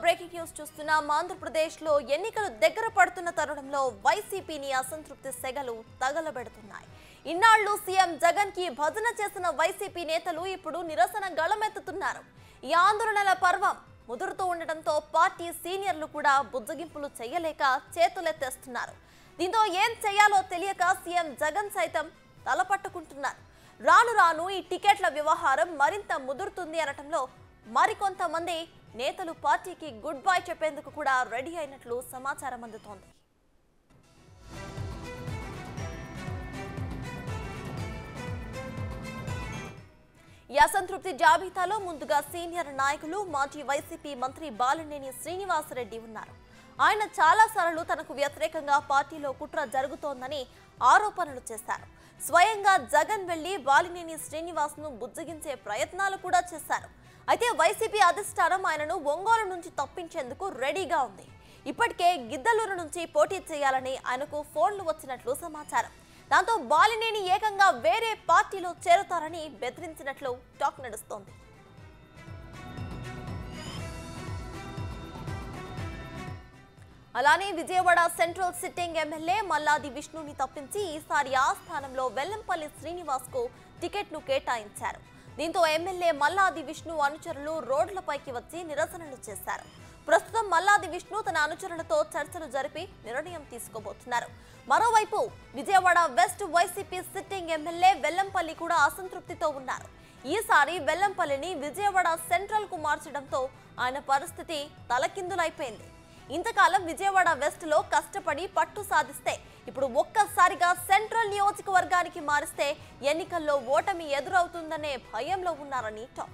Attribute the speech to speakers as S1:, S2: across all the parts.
S1: breaking news చూస్తున్నాం ఆంధ్రప్రదేశ్ లో ఎన్నికలు దగ్గర పడుతున్న తరుణంలో వైసీపీని అసంతృప్తి సెగలు తగలబెడుతున్నాయి ఇన్నాళ్లు సీఎం జగన్ కి భజన చేసిన వైసీపీ నేతలు ఇప్పుడు నిరసన గళమెత్తుతున్నారు ఈ ఆందోళనల పర్వం ముదురుతూ ఉండటంతో పార్టీ సీనియర్లు కూడా బుజ్జగింపులు చేయలేక చేతులెత్తేస్తున్నారు దీంతో ఏం చేయాలో తెలియక సీఎం జగన్ సైతం తలపట్టుకుంటున్నారు రాను రాను ఈ టికెట్ల వ్యవహారం మరింత ముదురుతుంది అనటంలో మరికొంతమంది నేతలు పార్టీకి గుడ్ బై చెప్పేందుకు కూడా రెడీ అయినట్లు సమాచారం అందుతోంది ఈ అసంతృప్తి జాబితాలో ముందుగా సీనియర్ నాయకులు మాజీ వైసీపీ మంత్రి బాలినేని శ్రీనివాసరెడ్డి ఉన్నారు ఆయన చాలాసార్లు తనకు వ్యతిరేకంగా పార్టీలో కుట్ర జరుగుతోందని ఆరోపణలు చేశారు స్వయంగా జగన్ వెళ్లి బాలినేని శ్రీనివాస్ను బుజ్జగించే ప్రయత్నాలు కూడా చేశారు అయితే వైసీపీ అధిష్టానం ఆయనను ఒంగోలు నుంచి తప్పించేందుకు రెడీగా ఉంది ఇప్పటికే గిద్దలూరు నుంచి పోటీ చేయాలని ఆయనకు ఫోన్లు వచ్చినట్లు సమాచారం దాంతో బాలినేని ఏకంగా వేరే పార్టీలో చేరుతారని బెదిరించినట్లు టాక్ నడుస్తోంది అలానే Vijayawada central sitting MLA Malladi విష్ణుని తప్పించి ఈసారి ఆ స్థానంలో వెల్లంపల్లి శ్రీనివాస్ కు టికెట్ ను కేటాయించారు దీంతో ఎమ్మెల్యే మల్లాది విష్ణు అనుచరులు రోడ్లపైకి వచ్చి నిరసనలు చేశారు ప్రస్తుతం మల్లాది విష్ణు తన అనుచరులతో చర్చలు జరిపి నిర్ణయం తీసుకోబోతున్నారు మరోవైపు Vijayawada west YCP sitting MLA Vellampalli కూడా అసంతృప్తితో ఉన్నారు ఈసారి వెల్లంపల్లిని విజయవాడ సెంట్రల్ కు మార్చడంతో ఆయన పరిస్థితి తలకిందులైపోయింది ఇంతకాలం విజయవాడ వెస్ట్ లో కష్టపడి పట్టు సాధిస్తే ఇప్పుడు ఒక్కసారిగా సెంట్రల్ నియోజకవర్గానికి మారిస్తే ఎన్నికల్లో ఓటమి ఎదురవుతుందనే భయంలో ఉన్నారని టాక్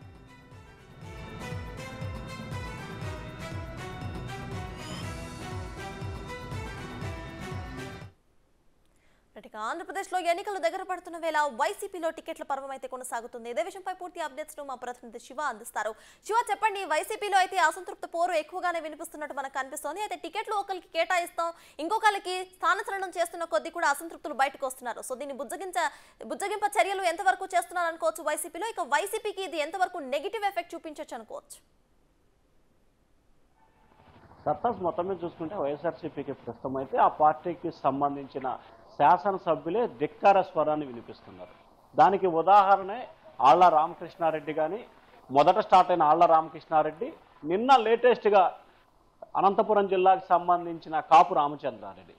S1: ఇక ఆంధ్రప్రదేశ్లో ఎన్నికలు దగ్గర పడుతున్న వేళ వైసీపీలో టికెట్ల పర్వం అయితే కొనసాగుతుంది ఇదే విషయంపై పూర్తి అప్డేట్స్ ను మా ప్రతినిధి శివ అందిస్తారు శివ చెప్పండి వైసీపీలో అయితే అసంతృప్త పోరు ఎక్కువగానే వినిపిస్తున్నట్టు మనకు కనిపిస్తోంది అయితే టికెట్లు ఒకరికి కేటాయిస్తాం ఇంకొకరికి స్థానచలనం చేస్తున్న కొద్ది కూడా అసంతృప్తులు బయటకు వస్తున్నారు సో దీన్ని బుజ్జగించ బుజ్జగింప చర్యలు ఎంతవరకు చేస్తున్నారు అనుకోవచ్చు వైసీపీలో ఇక వైసీపీకి ఇది ఎంతవరకు నెగిటివ్ ఎఫెక్ట్ చూపించవచ్చు అనుకోవచ్చు
S2: సర్తాస్ మొత్తం మీద చూసుకుంటే వైఎస్ఆర్సీపీకి ప్రస్తుతం అయితే ఆ పార్టీకి సంబంధించిన శాసనసభ్యులే ధిక్కార స్వరాన్ని వినిపిస్తున్నారు దానికి ఉదాహరణే ఆళ్ల రామకృష్ణారెడ్డి కానీ మొదట స్టార్ట్ అయిన ఆళ్ల రామకృష్ణారెడ్డి నిన్న లేటెస్ట్గా అనంతపురం జిల్లాకు సంబంధించిన కాపు రామచంద్రారెడ్డి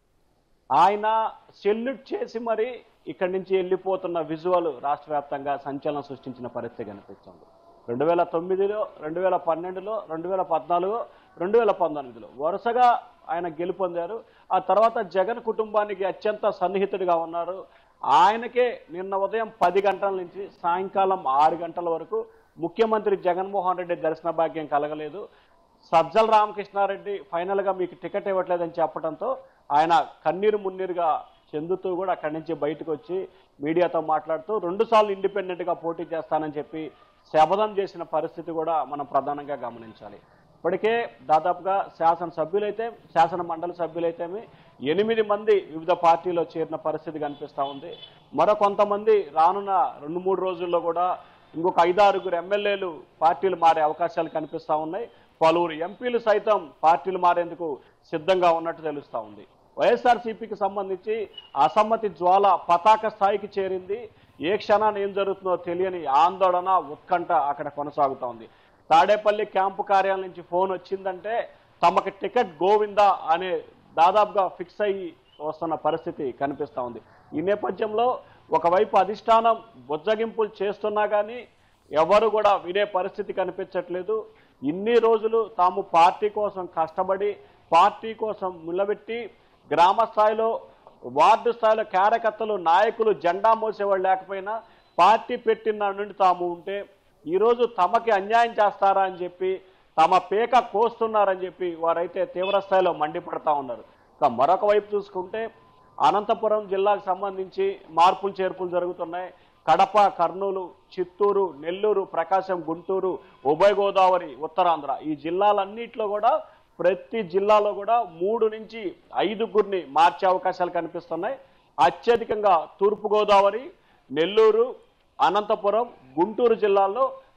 S2: ఆయన సెల్యూట్ చేసి మరి ఇక్కడి నుంచి వెళ్ళిపోతున్న విజువల్ రాష్ట్ర వ్యాప్తంగా సంచలనం సృష్టించిన పరిస్థితి కనిపిస్తుంది రెండు వేల తొమ్మిదిలో రెండు వేల పన్నెండులో రెండు వేల పద్నాలుగు రెండు వేల పంతొమ్మిదిలో వరుసగా ఆయన గెలుపొందారు ఆ తర్వాత జగన్ కుటుంబానికి అత్యంత సన్నిహితుడిగా ఉన్నారు ఆయనకే నిన్న ఉదయం పది గంటల నుంచి సాయంకాలం ఆరు గంటల వరకు ముఖ్యమంత్రి జగన్మోహన్ రెడ్డి దర్శన భాగ్యం కలగలేదు సజ్జల రామకృష్ణారెడ్డి ఫైనల్గా మీకు టికెట్ ఇవ్వట్లేదని చెప్పడంతో ఆయన కన్నీరు మున్నీరుగా చెందుతూ కూడా అక్కడి నుంచి బయటకు వచ్చి మీడియాతో మాట్లాడుతూ రెండుసార్లు ఇండిపెండెంట్గా పోటీ చేస్తానని చెప్పి శపథం చేసిన పరిస్థితి కూడా మనం ప్రధానంగా గమనించాలి ఇప్పటికే దాదాపుగా శాసనసభ్యులైతే శాసన మండలి సభ్యులైతేమి ఎనిమిది మంది వివిధ పార్టీలో చేరిన పరిస్థితి కనిపిస్తూ ఉంది మరో కొంతమంది రానున్న రెండు మూడు రోజుల్లో కూడా ఇంకొక ఐదారుగురు ఎమ్మెల్యేలు పార్టీలు మారే అవకాశాలు కనిపిస్తూ ఉన్నాయి పలువురు ఎంపీలు సైతం పార్టీలు మారేందుకు సిద్ధంగా ఉన్నట్టు తెలుస్తూ ఉంది వైఎస్ఆర్సీపీకి సంబంధించి అసమ్మతి జ్వాల పతాక స్థాయికి చేరింది ఏ క్షణాన్ని ఏం జరుగుతుందో తెలియని ఆందోళన ఉత్కంఠ అక్కడ కొనసాగుతూ ఉంది తాడేపల్లి క్యాంపు కార్యాలయం నుంచి ఫోన్ వచ్చిందంటే తమకి టికెట్ గోవిందా అనే దాదాపుగా ఫిక్స్ అయ్యి వస్తున్న పరిస్థితి కనిపిస్తూ ఉంది ఈ నేపథ్యంలో ఒకవైపు అధిష్టానం బుజ్జగింపులు చేస్తున్నా కానీ ఎవరు కూడా వినే పరిస్థితి కనిపించట్లేదు ఇన్ని రోజులు తాము పార్టీ కోసం కష్టపడి పార్టీ కోసం నిలబెట్టి గ్రామ స్థాయిలో వార్డు స్థాయిలో కార్యకర్తలు నాయకులు జెండా మోసేవాళ్ళు లేకపోయినా పార్టీ పెట్టిన నుండి తాము ఉంటే ఈరోజు తమకి అన్యాయం చేస్తారా అని చెప్పి తమ పేక కోస్తున్నారని చెప్పి వారైతే తీవ్ర స్థాయిలో మండిపడతా ఉన్నారు ఇక మరొక వైపు చూసుకుంటే అనంతపురం జిల్లాకు సంబంధించి మార్పులు చేర్పులు జరుగుతున్నాయి కడప కర్నూలు చిత్తూరు నెల్లూరు ప్రకాశం గుంటూరు ఉభయ గోదావరి ఉత్తరాంధ్ర ఈ జిల్లాలన్నింటిలో కూడా ప్రతి జిల్లాలో కూడా మూడు నుంచి ఐదుగురిని మార్చే అవకాశాలు కనిపిస్తున్నాయి అత్యధికంగా తూర్పుగోదావరి నెల్లూరు అనంతపురం గుంటూరు జిల్లాల్లో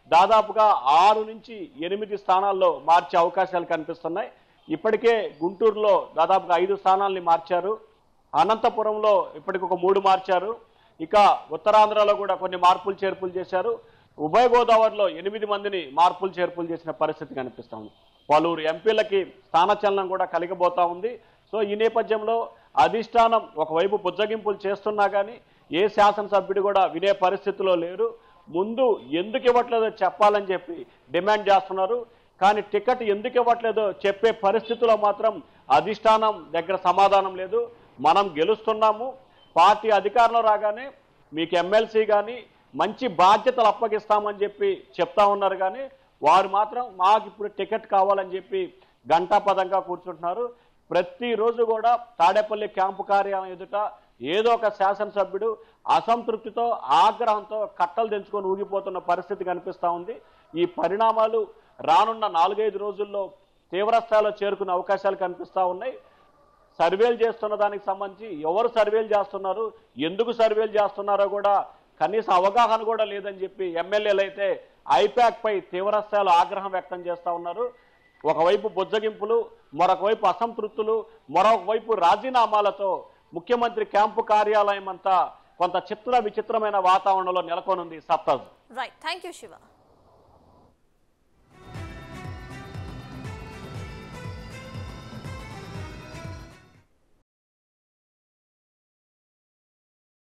S2: దాదాపుగా ఆరు నుంచి ఎనిమిది స్థానాల్లో మార్చే అవకాశాలు కనిపిస్తున్నాయి ఇప్పటికే గుంటూరులో దాదాపుగా ఐదు స్థానాల్ని మార్చారు అనంతపురంలో ఇప్పటికి ఒక మూడు మార్చారు ఇక ఉత్తరాంధ్రలో కూడా కొన్ని మార్పులు చేర్పులు చేశారు ఉభయ గోదావరిలో ఎనిమిది మందిని మార్పులు చేర్పులు చేసిన పరిస్థితి కనిపిస్తుంది పలువురు ఎంపీలకి స్థానచలనం కూడా కలిగబోతా ఉంది సో ఈ నేపథ్యంలో అధిష్టానం ఒకవైపు బుజ్జగింపులు చేస్తున్నా కానీ ఏ శాసనసభ్యుడు కూడా వినే పరిస్థితిలో లేరు ముందు ఎందుకు ఇవ్వట్లేదో చెప్పాలని చెప్పి డిమాండ్ చేస్తున్నారు కానీ టికెట్ ఎందుకు ఇవ్వట్లేదో చెప్పే పరిస్థితిలో మాత్రం అధిష్టానం దగ్గర సమాధానం లేదు మనం గెలుస్తున్నాము పార్టీ అధికారంలో రాగానే మీకు ఎమ్మెల్సీ కానీ మంచి బాధ్యతలు అప్పగిస్తామని చెప్పి చెప్తా ఉన్నారు కానీ వారు మాత్రం మాకు ఇప్పుడు టికెట్ కావాలని చెప్పి గంటాపదంగా కూర్చుంటున్నారు ప్రతిరోజు కూడా తాడేపల్లి క్యాంపు కార్యాలయం ఎదుట ఏదో ఒక శాసనసభ్యుడు అసంతృప్తితో ఆగ్రహంతో కట్టలు తెంచుకొని ఊగిపోతున్న పరిస్థితి కనిపిస్తా ఉంది ఈ పరిణామాలు రానున్న నాలుగైదు రోజుల్లో తీవ్రస్థాయిలో చేరుకునే అవకాశాలు కనిపిస్తా ఉన్నాయి సర్వేలు చేస్తున్న దానికి సంబంధించి ఎవరు సర్వేలు చేస్తున్నారు ఎందుకు సర్వేలు చేస్తున్నారో కూడా కనీస అవగాహన కూడా లేదని చెప్పి ఎమ్మెల్యేలు అయితే ఐపాక్ పై తీవ్రస్థాయిలో ఆగ్రహం వ్యక్తం చేస్తా ఉన్నారు ఒకవైపు బుజ్జగింపులు మరొక వైపు అసంతృప్తులు మరొక వైపు రాజీనామాలతో ముఖ్యమంత్రి క్యాంపు కార్యాలయం అంతా కొంత చిత్ర విచిత్రమైన వాతావరణంలో నెలకొనుంది సప్తాజ్
S1: రైట్ థ్యాంక్ యూ శివ